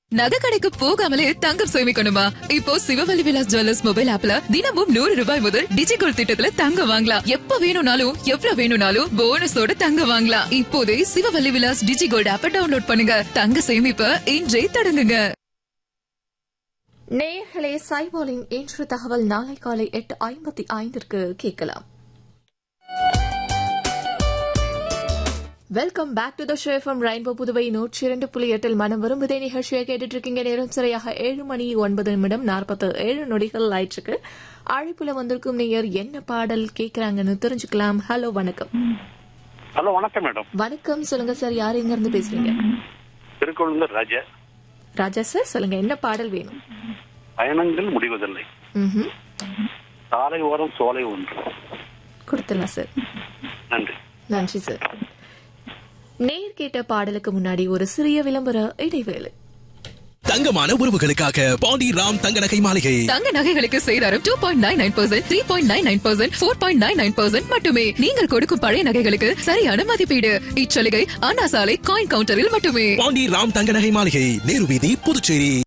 நகை கடைக்கு போகாமலே தங்கம் சேமிக்கணுமா இப்போ சிவவல்லி விலாஸ் ஜுவல்லர்ஸ் மொபைல் ஆப்ல தினமும் நூறு ரூபாய் முதல் டிஜிகோல்ட் திட்டத்துல தங்கம் வாங்கலாம் எப்ப வேணும்னாலும் எவ்வளவு வேணும்னாலும் போனஸோட தங்கம் வாங்கலாம் இப்போதே சிவவல்லி விலாஸ் டிஜிகோல்ட் ஆப்பை டவுன்லோட் பண்ணுங்க தங்க சேமிப்ப இன்றே தொடங்குங்க நேயர்களே சைபாலின் இன்று தகவல் நாளை காலை எட்டு ஐம்பத்தி ஐந்திற்கு கேட்கலாம் welcome back to the show from rainbow Puduvai நூற்றி இரண்டு புள்ளி எட்டில் மனம் வரும் இதே நிகழ்ச்சியை கேட்டுட்டு இருக்கீங்க நேரம் சரியாக ஏழு மணி ஒன்பது நிமிடம் நாற்பத்து ஏழு நொடிகள் ஆயிற்றுக்கு அழைப்புல வந்திருக்கும் நேயர் என்ன பாடல் கேட்கறாங்கன்னு தெரிஞ்சுக்கலாம் ஹலோ வணக்கம் ஹலோ வணக்கம் மேடம் வணக்கம் சொல்லுங்க சார் யார் எங்க இருந்து பேசுறீங்க திருக்கோளூர் ராஜா ராஜா சார் சொல்லுங்க என்ன பாடல் வேணும் பயணங்கள் முடிவதில்லை ம்ஹும். சாலை ஓரம் சோலை ஒன்று கொடுத்துடலாம் சார் நன்றி நன்றி சார் நேர் கேட்ட பாடலுக்கு முன்னாடி ஒரு சிறிய விளம்பர இடைவேளை தங்கமான உறவுகளுக்காக பாண்டி ராம் தங்க நகை மாளிகை தங்க நகைகளுக்கு சேதாரம் two point nine nine percent three point nine nine percent four point nine nine percent மட்டுமே நீங்கள் கொடுக்கும் பழைய நகைகளுக்கு சரியான மதிப்பீடு இச்சலுகை அண்ணா சாலை காயின் கவுண்டரில் மட்டுமே பாண்டி ராம் தங்க நகை மாளிகை நேரு வீதி புதுச்சேரி